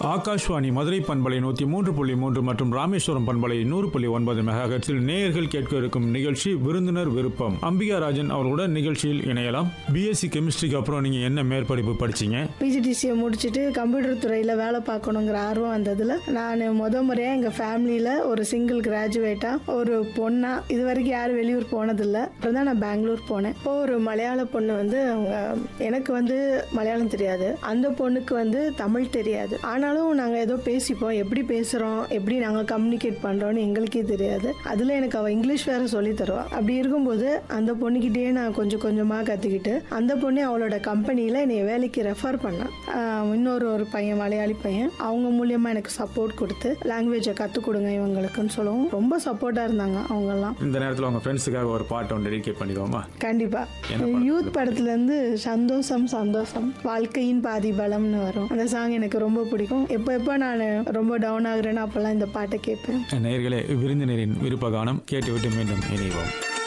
ஆகாஷ்வாணி மதுரை பண்பலை நூற்றி மூன்று புள்ளி மூன்று மற்றும் ராமேஸ்வரம் பண்பலை நூறு புள்ளி ஒன்பது மெகாஹெட்ஸில் நேயர்கள் கேட்க இருக்கும் நிகழ்ச்சி விருந்தினர் விருப்பம் அம்பிகா ராஜன் அவர்களுடன் நிகழ்ச்சியில் இணையலாம் பிஎஸ்சி கெமிஸ்ட்ரிக்கு அப்புறம் நீங்கள் என்ன மேற்படிப்பு படிச்சீங்க பிஜிடிசியை முடிச்சுட்டு கம்ப்யூட்டர் துறையில் வேலை பார்க்கணுங்கிற ஆர்வம் வந்ததில் நான் முத முறையாக எங்கள் ஃபேமிலியில் ஒரு சிங்கிள் கிராஜுவேட்டாக ஒரு பொண்ணா இது வரைக்கும் யாரும் வெளியூர் போனதில்லை அப்புறம் தான் நான் பெங்களூர் போனேன் இப்போ ஒரு மலையாள பொண்ணு வந்து அவங்க எனக்கு வந்து மலையாளம் தெரியாது அந்த பொண்ணுக்கு வந்து தமிழ் தெரியாது ஆனாலும் நாங்கள் ஏதோ பேசிப்போம் எப்படி பேசுகிறோம் எப்படி நாங்கள் கம்யூனிகேட் பண்ணுறோன்னு எங்களுக்கே தெரியாது அதில் எனக்கு அவள் இங்கிலீஷ் வேற சொல்லி தருவா அப்படி இருக்கும்போது அந்த பொண்ணுக்கிட்டேயே நான் கொஞ்சம் கொஞ்சமாக கற்றுக்கிட்டு அந்த பொண்ணு அவளோட கம்பெனியில் என்னை வேலைக்கு ரெஃபர் பண்ணான் ஆஹ் இன்னொரு ஒரு பையன் மலையாளி பையன் அவங்க மூலியமாக எனக்கு சப்போர்ட் கொடுத்து லாங்குவேஜை கற்றுக் கொடுங்க இவங்களுக்குன்னு சொல்லவும் ரொம்ப சப்போர்ட்டாக இருந்தாங்க அவங்கெல்லாம் இந்த நேரத்தில் உங்கள் ஃப்ரெண்ட்ஸுக்காக ஒரு பாட்டை ஒன்று டெடிகேட் பண்ணிடுவோமா கண்டிப்பா என்ன படம்? யூத் படத்துல இருந்து சந்தோஷம் சந்தோஷம் வாழ்க்கையின் பாதி பலம்னு வரும் அந்த சாங் எனக்கு ரொம்ப பிடிக்கும் எப்போ எப்போ நான் ரொம்ப டவுன் ஆகுறேன்னு அப்பெல்லாம் இந்த பாட்டை கேட்பேன் நேயர்களே விருந்தினரின் விருப்ப கானம் கேட்டுவிட்டு மீண்டும் இணைவோம்